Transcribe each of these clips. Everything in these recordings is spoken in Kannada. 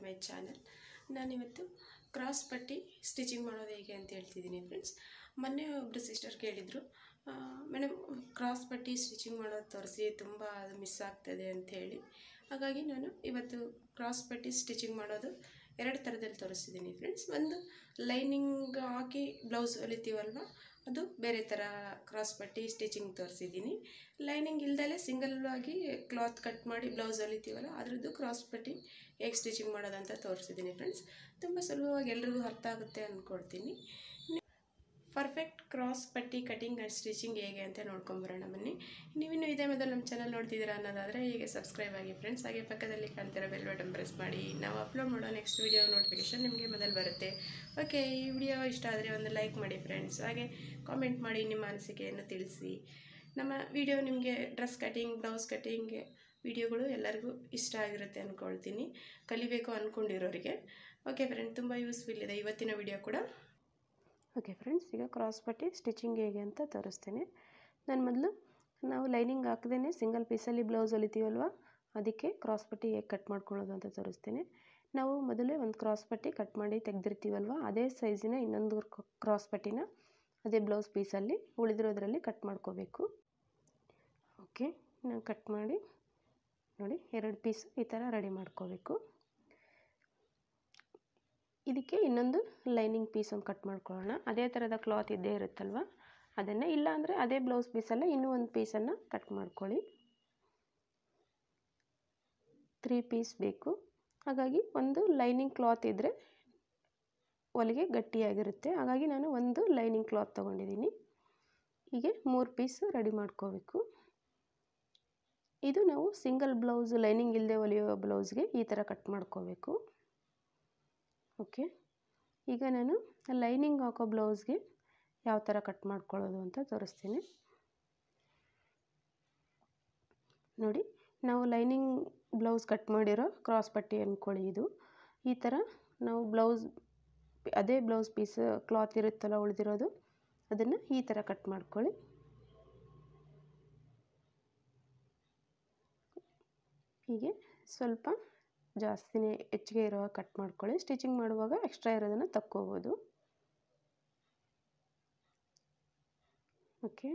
ಮೈ ಚಾನಲ್ ನಾನಿವತ್ತು ಕ್ರಾಸ್ ಪಟ್ಟಿ ಸ್ಟಿಚಿಂಗ್ ಮಾಡೋದು ಹೇಗೆ ಅಂತ ಹೇಳ್ತಿದ್ದೀನಿ ಫ್ರೆಂಡ್ಸ್ ಮೊನ್ನೆ ಒಬ್ಬರು ಸಿಸ್ಟರ್ ಕೇಳಿದರು ಮೇಡಮ್ ಕ್ರಾಸ್ ಪಟ್ಟಿ ಸ್ಟಿಚಿಂಗ್ ಮಾಡೋದು ತೋರಿಸಿ ತುಂಬ ಅದು ಮಿಸ್ ಆಗ್ತದೆ ಅಂತ ಹೇಳಿ ಹಾಗಾಗಿ ನಾನು ಇವತ್ತು ಕ್ರಾಸ್ ಪಟ್ಟಿ ಸ್ಟಿಚಿಂಗ್ ಮಾಡೋದು ಎರಡು ಥರದಲ್ಲಿ ತೋರಿಸ್ತಿದ್ದೀನಿ ಫ್ರೆಂಡ್ಸ್ ಒಂದು ಲೈನಿಂಗ್ ಹಾಕಿ ಬ್ಲೌಸ್ ಹೊಲಿತೀವಲ್ವ ಅದು ಬೇರೆ ಥರ ಕ್ರಾಸ್ ಪಟ್ಟಿ ಸ್ಟಿಚಿಂಗ್ ತೋರಿಸಿದ್ದೀನಿ ಲೈನಿಂಗ್ ಇಲ್ದಲೇ ಸಿಂಗಲ್ ಆಗಿ ಕ್ಲಾತ್ ಕಟ್ ಮಾಡಿ ಬ್ಲೌಸ್ ಹೊಲಿತೀವಲ್ಲ ಅದರದ್ದು ಕ್ರಾಸ್ ಪಟ್ಟಿ ಹೇಗೆ ಸ್ಟಿಚಿಂಗ್ ಮಾಡೋದಂತ ತೋರಿಸಿದ್ದೀನಿ ಫ್ರೆಂಡ್ಸ್ ತುಂಬ ಸುಲಭವಾಗಿ ಎಲ್ರಿಗೂ ಅರ್ಥ ಆಗುತ್ತೆ ಅಂದ್ಕೊಳ್ತೀನಿ ಪರ್ಫೆಕ್ಟ್ ಕ್ರಾಸ್ ಪಟ್ಟಿ ಕಟಿಂಗ್ ಆ್ಯಂಡ್ ಸ್ಟಿಚಿಂಗ್ ಹೇಗೆ ಅಂತ ನೋಡ್ಕೊಂಬರೋಣ ಬನ್ನಿ ನೀವಿನ್ನು ಇದೇ ಮೊದಲು ನಮ್ಮ ಚಾನಲ್ ನೋಡ್ತಿದ್ದೀರಾ ಅನ್ನೋದಾದರೆ ಹೀಗೆ ಸಬ್ಸ್ಕ್ರೈಬ್ ಆಗಿ ಫ್ರೆಂಡ್ಸ್ ಹಾಗೆ ಪಕ್ಕದಲ್ಲಿ ಕಾಣ್ತಿರೋ ಬೆಲ್ ಬಟನ್ ಪ್ರೆಸ್ ಮಾಡಿ ನಾವು ಅಪ್ಲೋಡ್ ಮಾಡೋ ನೆಕ್ಸ್ಟ್ ವೀಡಿಯೋ ನೋಟಿಫಿಕೇಶನ್ ನಿಮಗೆ ಮೊದಲು ಬರುತ್ತೆ ಓಕೆ ಈ ವಿಡಿಯೋ ಇಷ್ಟ ಆದರೆ ಒಂದು ಲೈಕ್ ಮಾಡಿ ಫ್ರೆಂಡ್ಸ್ ಹಾಗೆ ಕಾಮೆಂಟ್ ಮಾಡಿ ನಿಮ್ಮ ಅನಿಸಿಕೆಯನ್ನು ತಿಳಿಸಿ ನಮ್ಮ ವಿಡಿಯೋ ನಿಮಗೆ ಡ್ರೆಸ್ ಕಟಿಂಗ್ ಬ್ಲೌಸ್ ಕಟಿಂಗ್ ವಿಡಿಯೋಗಳು ಎಲ್ಲರಿಗೂ ಇಷ್ಟ ಆಗಿರುತ್ತೆ ಅಂದ್ಕೊಳ್ತೀನಿ ಕಲಿಬೇಕು ಅಂದ್ಕೊಂಡಿರೋರಿಗೆ ಓಕೆ ಫ್ರೆಂಡ್ ತುಂಬ ಯೂಸ್ಫುಲ್ ಇದೆ ಇವತ್ತಿನ ವಿಡಿಯೋ ಕೂಡ ಓಕೆ ಫ್ರೆಂಡ್ಸ್ ಈಗ ಕ್ರಾಸ್ ಪಟ್ಟಿ ಸ್ಟಿಚಿಂಗ್ ಹೇಗೆ ಅಂತ ತೋರಿಸ್ತೇನೆ ನಾನು ಮೊದಲು ನಾವು ಲೈನಿಂಗ್ ಹಾಕದೇ ಸಿಂಗಲ್ ಪೀಸಲ್ಲಿ ಬ್ಲೌಸ್ ಹೊಲಿತೀವಲ್ವ ಅದಕ್ಕೆ ಕ್ರಾಸ್ ಪಟ್ಟಿ ಹೇಗೆ ಕಟ್ ಮಾಡ್ಕೊಳ್ಳೋದು ಅಂತ ತೋರಿಸ್ತೇನೆ ನಾವು ಮೊದಲೇ ಒಂದು ಕ್ರಾಸ್ ಪಟ್ಟಿ ಕಟ್ ಮಾಡಿ ತೆಗೆದಿರ್ತೀವಲ್ವ ಅದೇ ಸೈಜಿನ ಇನ್ನೊಂದು ಕ್ರಾಸ್ ಪಟ್ಟಿನ ಅದೇ ಬ್ಲೌಸ್ ಪೀಸಲ್ಲಿ ಉಳಿದಿರೋದ್ರಲ್ಲಿ ಕಟ್ ಮಾಡ್ಕೋಬೇಕು ಓಕೆ ನಾನು ಕಟ್ ಮಾಡಿ ನೋಡಿ ಎರಡು ಪೀಸ್ ಈ ಥರ ರೆಡಿ ಮಾಡ್ಕೋಬೇಕು ಇದಕ್ಕೆ ಇನ್ನೊಂದು ಲೈನಿಂಗ್ ಪೀಸ್ ಒಂದು ಕಟ್ ಮಾಡ್ಕೊಳ್ಳೋಣ ಅದೇ ಥರದ ಕ್ಲಾತ್ ಇದ್ದೇ ಇರುತ್ತಲ್ವ ಅದನ್ನೇ ಇಲ್ಲ ಅಂದರೆ ಅದೇ ಬ್ಲೌಸ್ ಪೀಸಲ್ಲೇ ಇನ್ನೂ ಒಂದು ಪೀಸನ್ನು ಕಟ್ ಮಾಡ್ಕೊಳ್ಳಿ ತ್ರೀ ಪೀಸ್ ಬೇಕು ಹಾಗಾಗಿ ಒಂದು ಲೈನಿಂಗ್ ಕ್ಲಾತ್ ಇದ್ದರೆ ಹೊಲಿಗೆ ಗಟ್ಟಿಯಾಗಿರುತ್ತೆ ಹಾಗಾಗಿ ನಾನು ಒಂದು ಲೈನಿಂಗ್ ಕ್ಲಾತ್ ತೊಗೊಂಡಿದ್ದೀನಿ ಹೀಗೆ ಮೂರು ಪೀಸ್ ರೆಡಿ ಮಾಡ್ಕೋಬೇಕು ಇದು ನಾವು ಸಿಂಗಲ್ ಬ್ಲೌಸ್ ಲೈನಿಂಗ್ ಇಲ್ಲದೆ ಹೊಲಿಯೋ ಬ್ಲೌಸ್ಗೆ ಈ ಥರ ಕಟ್ ಮಾಡ್ಕೋಬೇಕು ಓಕೆ ಈಗ ನಾನು ಲೈನಿಂಗ್ ಹಾಕೋ ಬ್ಲೌಸ್ಗೆ ಯಾವ ಥರ ಕಟ್ ಮಾಡ್ಕೊಳ್ಳೋದು ಅಂತ ತೋರಿಸ್ತೀನಿ ನೋಡಿ ನಾವು ಲೈನಿಂಗ್ ಬ್ಲೌಸ್ ಕಟ್ ಮಾಡಿರೋ ಕ್ರಾಸ್ ಪಟ್ಟಿ ಅಂದ್ಕೊಳ್ಳಿ ಇದು ಈ ಥರ ನಾವು ಬ್ಲೌಸ್ ಅದೇ ಬ್ಲೌಸ್ ಪೀಸ್ ಕ್ಲಾತ್ ಇರುತ್ತಲ್ಲ ಉಳಿದಿರೋದು ಅದನ್ನು ಈ ಥರ ಕಟ್ ಮಾಡ್ಕೊಳ್ಳಿ ಹೀಗೆ ಸ್ವಲ್ಪ ಜಾಸ್ತಿನೇ ಹೆಚ್ಚಿಗೆ ಇರುವಾಗ ಕಟ್ ಮಾಡ್ಕೊಳ್ಳಿ ಸ್ಟಿಚಿಂಗ್ ಮಾಡುವಾಗ ಎಕ್ಸ್ಟ್ರಾ ಇರೋದನ್ನು ತಕ್ಕೋಬೋದು ಓಕೆ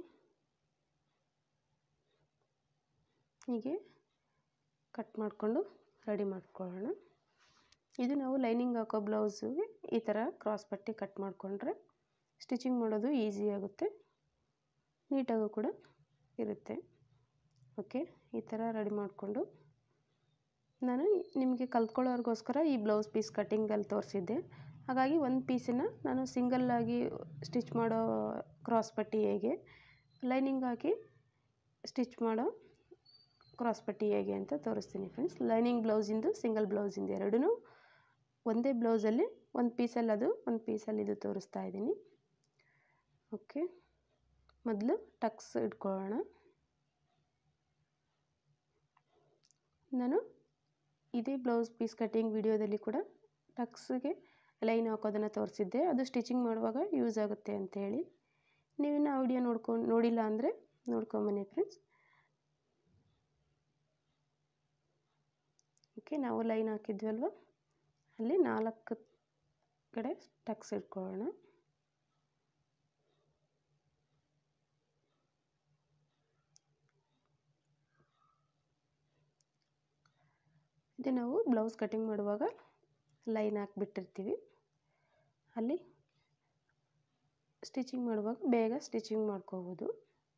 ಹೀಗೆ ಕಟ್ ಮಾಡಿಕೊಂಡು ರೆಡಿ ಮಾಡ್ಕೊಳ್ಳೋಣ ಇದು ನಾವು ಲೈನಿಂಗ್ ಹಾಕೋ ಬ್ಲೌಸಿಗೆ ಈ ಥರ ಕ್ರಾಸ್ ಪಟ್ಟಿ ಕಟ್ ಮಾಡಿಕೊಂಡ್ರೆ ಸ್ಟಿಚಿಂಗ್ ಮಾಡೋದು ಈಸಿ ಆಗುತ್ತೆ ನೀಟಾಗೂ ಕೂಡ ಇರುತ್ತೆ ಓಕೆ ಈ ಥರ ರೆಡಿ ಮಾಡಿಕೊಂಡು ನಾನು ನಿಮಗೆ ಕಲ್ತ್ಕೊಳ್ಳೋರಿಗೋಸ್ಕರ ಈ ಬ್ಲೌಸ್ ಪೀಸ್ ಕಟ್ಟಿಂಗಲ್ಲಿ ತೋರಿಸಿದ್ದೆ ಹಾಗಾಗಿ ಒಂದು ಪೀಸನ್ನು ನಾನು ಸಿಂಗಲ್ಲಾಗಿ ಸ್ಟಿಚ್ ಮಾಡೋ ಕ್ರಾಸ್ ಪಟ್ಟಿ ಹೇಗೆ ಲೈನಿಂಗ್ ಹಾಕಿ ಸ್ಟಿಚ್ ಮಾಡೋ ಕ್ರಾಸ್ ಪಟ್ಟಿ ಹೇಗೆ ಅಂತ ತೋರಿಸ್ತೀನಿ ಫ್ರೆಂಡ್ಸ್ ಲೈನಿಂಗ್ ಬ್ಲೌಸಿಂದು ಸಿಂಗಲ್ ಬ್ಲೌಸಿಂದು ಎರಡೂ ಒಂದೇ ಬ್ಲೌಸಲ್ಲಿ ಒಂದು ಪೀಸಲ್ಲಿ ಅದು ಒಂದು ಪೀಸಲ್ಲಿ ಇದು ತೋರಿಸ್ತಾ ಇದ್ದೀನಿ ಓಕೆ ಮೊದಲು ಟಕ್ಸ್ ಇಟ್ಕೊಳ್ಳೋಣ ನಾನು ಇದೇ ಬ್ಲೌಸ್ ಪೀಸ್ ಕಟ್ಟಿಂಗ್ ವಿಡಿಯೋದಲ್ಲಿ ಕೂಡ ಟಕ್ಸ್ಗೆ ಲೈನ್ ಹಾಕೋದನ್ನು ತೋರಿಸಿದ್ದೆ ಅದು ಸ್ಟಿಚಿಂಗ್ ಮಾಡುವಾಗ ಯೂಸ್ ಆಗುತ್ತೆ ಅಂತೇಳಿ ನೀವಿನ್ನು ಆ ವಿಡಿಯೋ ನೋಡ್ಕೊಂಡು ನೋಡಿಲ್ಲ ಅಂದರೆ ನೋಡ್ಕೊಂಬನ್ನಿ ಫ್ರೆಂಡ್ಸ್ ಓಕೆ ನಾವು ಲೈನ್ ಹಾಕಿದ್ವಲ್ವ ಅಲ್ಲಿ ನಾಲ್ಕು ಕಡೆ ಟಕ್ಸ್ ಇಟ್ಕೊಳ್ಳೋಣ ಇದು ನಾವು ಬ್ಲೌಸ್ ಕಟಿಂಗ್ ಮಾಡುವಾಗ ಲೈನ್ ಹಾಕಿಬಿಟ್ಟಿರ್ತೀವಿ ಅಲ್ಲಿ ಸ್ಟಿಚಿಂಗ್ ಮಾಡುವಾಗ ಬೇಗ ಸ್ಟಿಚಿಂಗ್ ಮಾಡ್ಕೋಬೋದು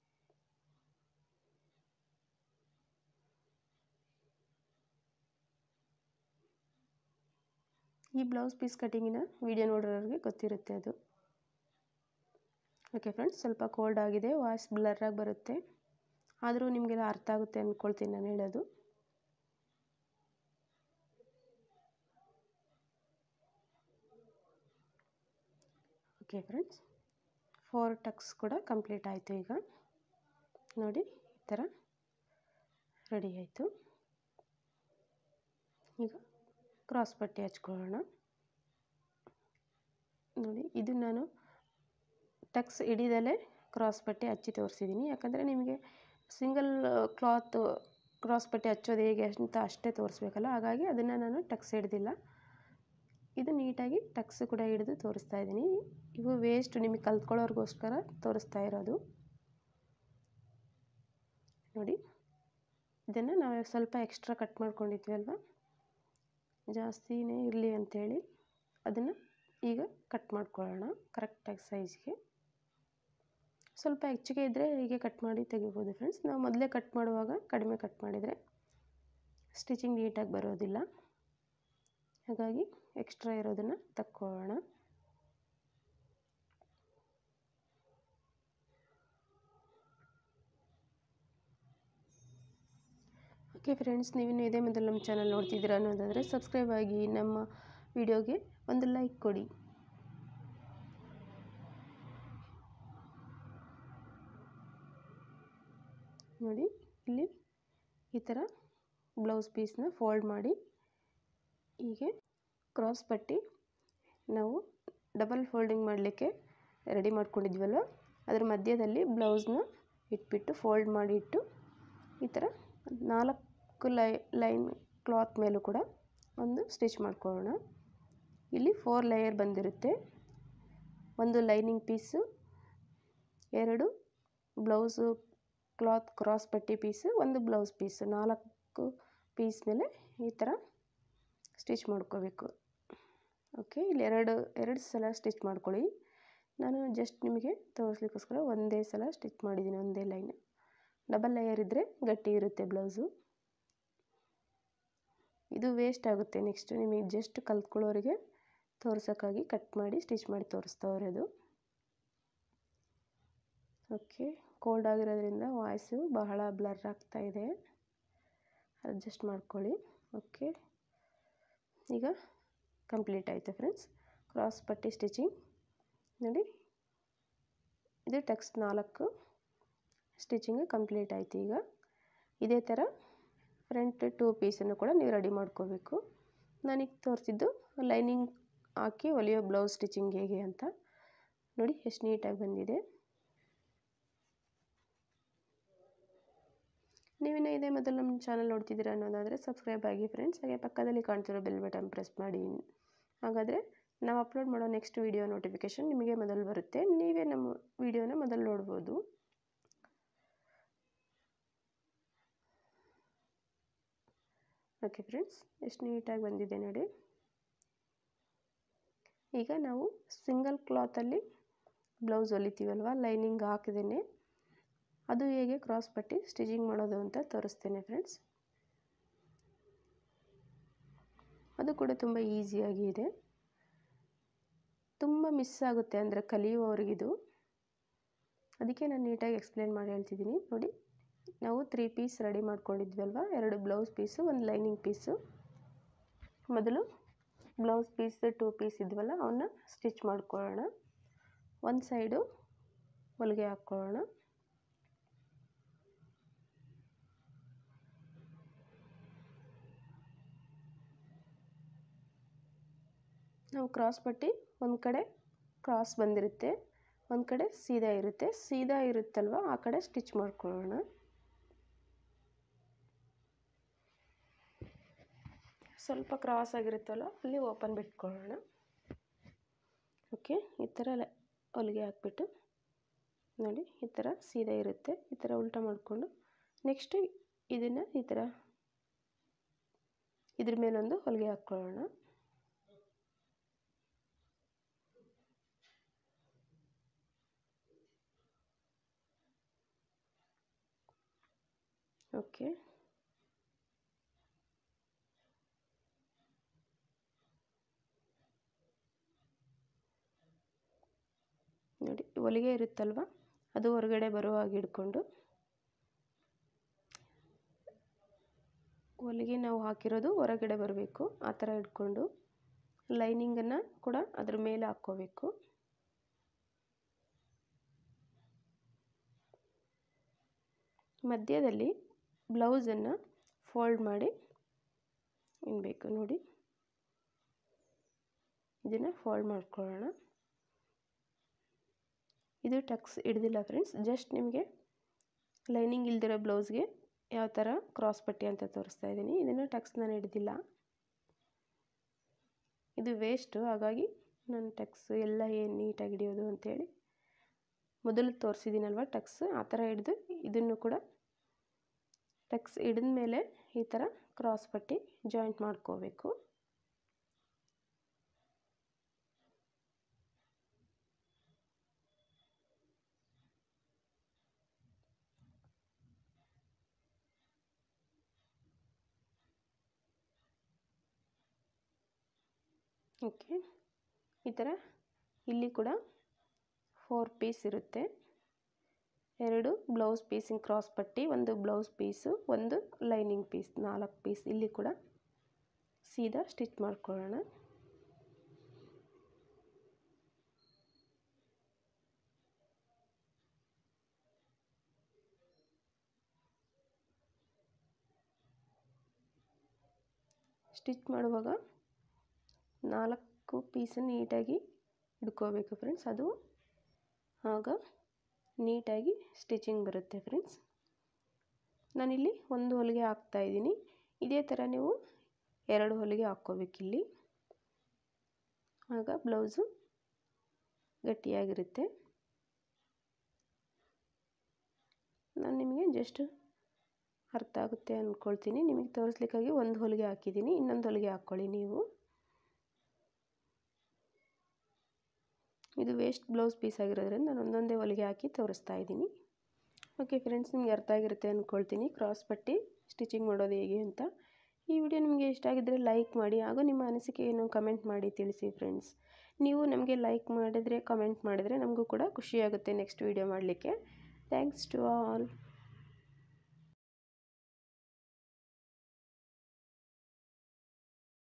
ಈ ಬ್ಲೌಸ್ ಪೀಸ್ ಕಟಿಂಗಿನ ವಿಡಿಯೋ ನೋಡೋರಿಗೆ ಗೊತ್ತಿರುತ್ತೆ ಅದು ಓಕೆ ಫ್ರೆಂಡ್ಸ್ ಸ್ವಲ್ಪ ಕೋಲ್ಡ್ ಆಗಿದೆ ವಾಯ್ಸ್ ಬ್ಲರ್ರಾಗಿ ಬರುತ್ತೆ ಆದರೂ ನಿಮಗೆಲ್ಲ ಅರ್ಥ ಆಗುತ್ತೆ ಅಂದ್ಕೊಳ್ತೀನಿ ನಾನು ಹೇಳೋದು ಓಕೆ ಫ್ರೆಂಡ್ಸ್ ಫೋರ್ ಟಕ್ಸ್ ಕೂಡ ಕಂಪ್ಲೀಟ್ ಆಯಿತು ಈಗ ನೋಡಿ ಈ ಥರ ರೆಡಿ ಆಯಿತು ಈಗ ಕ್ರಾಸ್ ಪಟ್ಟಿ ಹಚ್ಕೊಳ್ಳೋಣ ನೋಡಿ ಇದು ನಾನು ಟಕ್ಸ್ ಹಿಡಿದಲೇ ಕ್ರಾಸ್ ಪಟ್ಟಿ ಹಚ್ಚಿ ತೋರಿಸಿದ್ದೀನಿ ಯಾಕಂದರೆ ನಿಮಗೆ ಸಿಂಗಲ್ ಕ್ಲಾತ್ ಕ್ರಾಸ್ ಪಟ್ಟಿ ಹಚ್ಚೋದು ಹೇಗೆ ಅಂತ ಅಷ್ಟೇ ತೋರಿಸ್ಬೇಕಲ್ಲ ಹಾಗಾಗಿ ಅದನ್ನು ನಾನು ಟಕ್ಸ್ ಹಿಡ್ದಿಲ್ಲ ಇದು ನೀಟಾಗಿ ಟಕ್ಸ್ ಕೂಡ ಹಿಡಿದು ತೋರಿಸ್ತಾ ಇದ್ದೀನಿ ಇವು ವೇಸ್ಟ್ ನಿಮಗೆ ಕಲ್ತ್ಕೊಳ್ಳೋರ್ಗೋಸ್ಕರ ತೋರಿಸ್ತಾ ಇರೋದು ನೋಡಿ ಇದನ್ನು ನಾವು ಸ್ವಲ್ಪ ಎಕ್ಸ್ಟ್ರಾ ಕಟ್ ಮಾಡ್ಕೊಂಡಿದ್ವಿ ಅಲ್ವಾ ಜಾಸ್ತಿನೇ ಇರಲಿ ಅಂಥೇಳಿ ಅದನ್ನು ಈಗ ಕಟ್ ಮಾಡ್ಕೊಳ್ಳೋಣ ಕರೆಕ್ಟಾಗಿ ಸೈಜ್ಗೆ ಸ್ವಲ್ಪ ಹೆಚ್ಚಿಗೆ ಇದ್ದರೆ ಹೀಗೆ ಕಟ್ ಮಾಡಿ ತೆಗಿಬೋದು ಫ್ರೆಂಡ್ಸ್ ನಾವು ಮೊದಲೇ ಕಟ್ ಮಾಡುವಾಗ ಕಡಿಮೆ ಕಟ್ ಮಾಡಿದರೆ ಸ್ಟಿಚಿಂಗ್ ನೀಟಾಗಿ ಬರೋದಿಲ್ಲ ಹಾಗಾಗಿ ಎಕ್ಸ್ಟ್ರಾ ಇರೋದನ್ನು ತಕ್ಕೊಳ್ಳೋಣ ಓಕೆ ಫ್ರೆಂಡ್ಸ್ ನೀವಿನ್ನು ಇದೇ ಮೊದಲು ನಮ್ಮ ಚಾನಲ್ ನೋಡ್ತಿದ್ದೀರಾ ಅನ್ನೋದಾದರೆ ಸಬ್ಸ್ಕ್ರೈಬ್ ಆಗಿ ನಮ್ಮ ವಿಡಿಯೋಗೆ ಒಂದು ಲೈಕ್ ಕೊಡಿ ನೋಡಿ ಇಲ್ಲಿ ಈ ಥರ ಬ್ಲೌಸ್ ಪೀಸ್ನ ಫೋಲ್ಡ್ ಮಾಡಿ ಹೀಗೆ ಕ್ರಾಸ್ ಪಟ್ಟಿ ನಾವು ಡಬಲ್ ಫೋಲ್ಡಿಂಗ್ ಮಾಡಲಿಕ್ಕೆ ರೆಡಿ ಮಾಡ್ಕೊಂಡಿದ್ವಲ್ವ ಅದರ ಮಧ್ಯದಲ್ಲಿ ಬ್ಲೌಸ್ನ ಇಟ್ಬಿಟ್ಟು ಫೋಲ್ಡ್ ಮಾಡಿ ಇಟ್ಟು ಈ ಥರ ನಾಲ್ಕು ಲೈ ಲೈನ್ ಕ್ಲಾತ್ ಮೇಲೂ ಕೂಡ ಒಂದು ಸ್ಟಿಚ್ ಮಾಡ್ಕೊಳ್ಳೋಣ ಇಲ್ಲಿ ಫೋರ್ ಲೇಯರ್ ಬಂದಿರುತ್ತೆ ಒಂದು ಲೈನಿಂಗ್ ಪೀಸು ಎರಡು ಬ್ಲೌಸು ಕ್ಲಾತ್ ಕ್ರಾಸ್ ಪಟ್ಟಿ ಪೀಸು ಒಂದು ಬ್ಲೌಸ್ ಪೀಸು ನಾಲ್ಕು ಪೀಸ್ ಮೇಲೆ ಈ ಥರ ಸ್ಟಿಚ್ ಮಾಡ್ಕೋಬೇಕು ಓಕೆ ಇಲ್ಲಿ ಎರಡು ಎರಡು ಸಲ ಸ್ಟಿಚ್ ಮಾಡ್ಕೊಳ್ಳಿ ನಾನು ಜಸ್ಟ್ ನಿಮಗೆ ತೋರಿಸ್ಲಿಕ್ಕೋಸ್ಕರ ಒಂದೇ ಸಲ ಸ್ಟಿಚ್ ಮಾಡಿದ್ದೀನಿ ಒಂದೇ ಲೈನ್ ಡಬಲ್ ಲೇಯರ್ ಇದ್ದರೆ ಗಟ್ಟಿ ಇರುತ್ತೆ ಬ್ಲೌಸು ಇದು ವೇಸ್ಟ್ ಆಗುತ್ತೆ ನೆಕ್ಸ್ಟ್ ನಿಮಗೆ ಜಸ್ಟ್ ಕಲ್ತ್ಕೊಳ್ಳೋರಿಗೆ ತೋರ್ಸೋಕ್ಕಾಗಿ ಕಟ್ ಮಾಡಿ ಸ್ಟಿಚ್ ಮಾಡಿ ತೋರಿಸ್ತವ್ರೆ ಅದು ಓಕೆ ಕೋಲ್ಡ್ ಆಗಿರೋದ್ರಿಂದ ವಾಯ್ಸು ಬಹಳ ಬ್ಲರ್ ಆಗ್ತಾ ಇದೆ ಅಡ್ಜಸ್ಟ್ ಮಾಡ್ಕೊಳ್ಳಿ ಓಕೆ ಈಗ ಕಂಪ್ಲೀಟ್ ಆಯಿತು ಫ್ರೆಂಡ್ಸ್ ಕ್ರಾಸ್ ಪಟ್ಟಿ ಸ್ಟಿಚಿಂಗ್ ನೋಡಿ ಇದು ಟೆಕ್ಸ್ಟ್ ನಾಲ್ಕು ಸ್ಟಿಚಿಂಗ್ ಕಂಪ್ಲೀಟ್ ಆಯಿತು ಈಗ ಇದೇ ಥರ ಫ್ರಂಟ್ ಟೂ ಪೀಸನ್ನು ಕೂಡ ನೀವು ರೆಡಿ ಮಾಡ್ಕೋಬೇಕು ನಾನೀಗ ತೋರಿಸಿದ್ದು ಲೈನಿಂಗ್ ಹಾಕಿ ಹೊಲಿಯೋ ಬ್ಲೌಸ್ ಸ್ಟಿಚಿಂಗ್ ಹೇಗೆ ಅಂತ ನೋಡಿ ಎಷ್ಟು ನೀಟಾಗಿ ಬಂದಿದೆ ನೀವಿನ್ನು ಇದೇ ಮೊದಲು ನಮ್ಮ ಚಾನಲ್ ನೋಡ್ತಿದ್ದೀರಾ ಅನ್ನೋದಾದರೆ ಸಬ್ಸ್ಕ್ರೈಬ್ ಆಗಿ ಫ್ರೆಂಡ್ಸ್ ಹಾಗೆ ಪಕ್ಕದಲ್ಲಿ ಕಾಣ್ತಿರೋ ಬೆಲ್ ಬಟನ್ ಪ್ರೆಸ್ ಮಾಡಿ ಹಾಗಾದರೆ ನಾವು ಅಪ್ಲೋಡ್ ಮಾಡೋ ನೆಕ್ಸ್ಟ್ ವೀಡಿಯೋ ನೋಟಿಫಿಕೇಷನ್ ನಿಮಗೆ ಮೊದಲು ಬರುತ್ತೆ ನೀವೇ ನಮ್ಮ ವೀಡಿಯೋನ ಮೊದಲು ನೋಡ್ಬೋದು ಓಕೆ ಫ್ರೆಂಡ್ಸ್ ಎಷ್ಟು ನೀಟಾಗಿ ಬಂದಿದೆ ನೋಡಿ ಈಗ ನಾವು ಸಿಂಗಲ್ ಕ್ಲಾತಲ್ಲಿ ಬ್ಲೌಸ್ ಹೊಲಿತೀವಲ್ವ ಲೈನಿಂಗ್ ಹಾಕಿದೇನೆ ಅದು ಹೇಗೆ ಕ್ರಾಸ್ ಪಟ್ಟಿ ಸ್ಟಿಚಿಂಗ್ ಮಾಡೋದು ಅಂತ ತೋರಿಸ್ತೇನೆ ಫ್ರೆಂಡ್ಸ್ ಅದು ಕೂಡ ತುಂಬ ಈಸಿಯಾಗಿ ಇದೆ ತುಂಬ ಮಿಸ್ ಆಗುತ್ತೆ ಅಂದರೆ ಕಲಿಯುವವರಿಗಿದು ಅದಕ್ಕೆ ನಾನು ನೀಟಾಗಿ ಎಕ್ಸ್ಪ್ಲೇನ್ ಮಾಡಿ ಹೇಳ್ತಿದ್ದೀನಿ ನೋಡಿ ನಾವು ತ್ರೀ ಪೀಸ್ ರೆಡಿ ಮಾಡ್ಕೊಂಡಿದ್ವಲ್ವ ಎರಡು ಬ್ಲೌಸ್ ಪೀಸು ಒಂದು ಲೈನಿಂಗ್ ಪೀಸು ಮೊದಲು ಬ್ಲೌಸ್ ಪೀಸ್ ಟೂ ಪೀಸ್ ಇದ್ವಲ್ಲ ಅವನ್ನ ಸ್ಟಿಚ್ ಮಾಡ್ಕೊಳ್ಳೋಣ ಒಂದು ಸೈಡು ಹೊಲಿಗೆ ಹಾಕ್ಕೊಳ್ಳೋಣ ನಾವು ಕ್ರಾಸ್ ಪಟ್ಟಿ ಒಂದು ಕಡೆ ಕ್ರಾಸ್ ಬಂದಿರುತ್ತೆ ಒಂದು ಕಡೆ ಸೀದಾ ಇರುತ್ತೆ ಸೀದಾ ಇರುತ್ತಲ್ವ ಆ ಕಡೆ ಸ್ಟಿಚ್ ಮಾಡ್ಕೊಳ್ಳೋಣ ಸ್ವಲ್ಪ ಕ್ರಾಸ್ ಆಗಿರುತ್ತಲ್ಲ ಅಲ್ಲಿ ಓಪನ್ ಬಿಟ್ಕೊಳ್ಳೋಣ ಓಕೆ ಈ ಥರ ಹೊಲಿಗೆ ಹಾಕ್ಬಿಟ್ಟು ನೋಡಿ ಈ ಥರ ಸೀದಾ ಇರುತ್ತೆ ಈ ಥರ ಉಲ್ಟಾ ಮಾಡಿಕೊಂಡು ನೆಕ್ಸ್ಟು ಇದನ್ನು ಈ ಥರ ಇದ್ರ ಮೇಲೊಂದು ಹೊಲಿಗೆ ಹಾಕ್ಕೊಳ್ಳೋಣ ಓಕೆ ನೋಡಿ ಹೊಲಿಗೆ ಇರುತ್ತಲ್ವ ಅದು ಹೊರಗಡೆ ಬರೋ ಹಾಗೆ ಹಿಡ್ಕೊಂಡು ಹೊಲಿಗೆ ನಾವು ಹಾಕಿರೋದು ಹೊರಗಡೆ ಬರಬೇಕು ಆ ಥರ ಹಿಡ್ಕೊಂಡು ಲೈನಿಂಗನ್ನು ಕೂಡ ಅದ್ರ ಮೇಲೆ ಹಾಕ್ಕೋಬೇಕು ಮಧ್ಯದಲ್ಲಿ ಬ್ಲೌಸನ್ನು ಫೋಲ್ಡ್ ಮಾಡಿ ಇನ್ಬೇಕು ನೋಡಿ ಇದನ್ನು ಫೋಲ್ಡ್ ಮಾಡ್ಕೊಳ್ಳೋಣ ಇದು ಟಕ್ಸ್ ಹಿಡ್ದಿಲ್ಲ ಫ್ರೆಂಡ್ಸ್ ಜಸ್ಟ್ ನಿಮಗೆ ಲೈನಿಂಗ್ ಇಲ್ದಿರೋ ಬ್ಲೌಸ್ಗೆ ಯಾವ ಥರ ಕ್ರಾಸ್ ಪಟ್ಟಿ ಅಂತ ತೋರಿಸ್ತಾ ಇದ್ದೀನಿ ಇದನ್ನು ಟಕ್ಸ್ ನಾನು ಹಿಡ್ದಿಲ್ಲ ಇದು ವೇಸ್ಟು ಹಾಗಾಗಿ ನಾನು ಟಕ್ಸ್ ಎಲ್ಲ ಏನು ನೀಟಾಗಿ ಹಿಡಿಯೋದು ಅಂತೇಳಿ ಮೊದಲು ತೋರಿಸಿದ್ದೀನಲ್ವ ಟಕ್ಸ್ ಆ ಥರ ಹಿಡಿದು ಇದನ್ನು ಕೂಡ ಟಕ್ಸ್ ಹಿಡಿದ ಮೇಲೆ ಈ ಥರ ಕ್ರಾಸ್ ಪಟ್ಟಿ ಜಾಯಿಂಟ್ ಮಾಡ್ಕೋಬೇಕು ಓಕೆ ಈ ಥರ ಇಲ್ಲಿ ಕೂಡ ಫೋರ್ ಪೀಸ್ ಇರುತ್ತೆ ಎರಡು ಬ್ಲೌಸ್ ಪೀಸಿಂಗ್ ಕ್ರಾಸ್ ಪಟ್ಟಿ ಒಂದು ಬ್ಲೌಸ್ ಪೀಸು ಒಂದು ಲೈನಿಂಗ್ ಪೀಸ್ ನಾಲ್ಕು ಪೀಸ್ ಇಲ್ಲಿ ಕೂಡ ಸೀದಾ ಸ್ಟಿಚ್ ಮಾಡ್ಕೊಳ್ಳೋಣ ಸ್ಟಿಚ್ ಮಾಡುವಾಗ ನಾಲ್ಕು ಪೀಸನ್ನು ನೀಟಾಗಿ ಹಿಡ್ಕೋಬೇಕು ಫ್ರೆಂಡ್ಸ್ ಅದು ಆಗ ನೀಟಾಗಿ ಸ್ಟಿಚಿಂಗ್ ಬರುತ್ತೆ ಫ್ರೆಂಡ್ಸ್ ನಾನಿಲ್ಲಿ ಒಂದು ಹೊಲಿಗೆ ಹಾಕ್ತಾಯಿದ್ದೀನಿ ಇದೇ ಥರ ನೀವು ಎರಡು ಹೊಲಿಗೆ ಹಾಕ್ಕೋಬೇಕಿಲ್ಲಿ ಆಗ ಬ್ಲೌಸು ಗಟ್ಟಿಯಾಗಿರುತ್ತೆ ನಾನು ನಿಮಗೆ ಜಸ್ಟ್ ಅರ್ಥ ಆಗುತ್ತೆ ಅಂದ್ಕೊಳ್ತೀನಿ ನಿಮಗೆ ತೋರಿಸ್ಲಿಕ್ಕಾಗಿ ಒಂದು ಹೊಲಿಗೆ ಹಾಕಿದ್ದೀನಿ ಇನ್ನೊಂದು ಹೊಲಿಗೆ ಹಾಕ್ಕೊಳ್ಳಿ ನೀವು ಇದು ವೇಸ್ಟ್ ಬ್ಲೌಸ್ ಪೀಸ್ ಆಗಿರೋದ್ರಿಂದ ನಾನು ಒಂದೊಂದೇ ಹೊಲಿಗೆ ಹಾಕಿ ತೋರಿಸ್ತಾ ಇದ್ದೀನಿ ಓಕೆ ಫ್ರೆಂಡ್ಸ್ ನಿಮಗೆ ಅರ್ಥ ಆಗಿರುತ್ತೆ ಅಂದ್ಕೊಳ್ತೀನಿ ಕ್ರಾಸ್ ಪಟ್ಟಿ ಸ್ಟಿಚಿಂಗ್ ಮಾಡೋದು ಹೇಗೆ ಅಂತ ಈ ವಿಡಿಯೋ ನಿಮಗೆ ಇಷ್ಟ ಆಗಿದ್ದರೆ ಲೈಕ್ ಮಾಡಿ ಹಾಗೂ ನಿಮ್ಮ ಅನಿಸಿಕೆಯನ್ನು ಕಮೆಂಟ್ ಮಾಡಿ ತಿಳಿಸಿ ಫ್ರೆಂಡ್ಸ್ ನೀವು ನಮಗೆ ಲೈಕ್ ಮಾಡಿದರೆ ಕಮೆಂಟ್ ಮಾಡಿದರೆ ನಮಗೂ ಕೂಡ ಖುಷಿಯಾಗುತ್ತೆ ನೆಕ್ಸ್ಟ್ ವಿಡಿಯೋ ಮಾಡಲಿಕ್ಕೆ ಥ್ಯಾಂಕ್ಸ್ ಟು ಆಲ್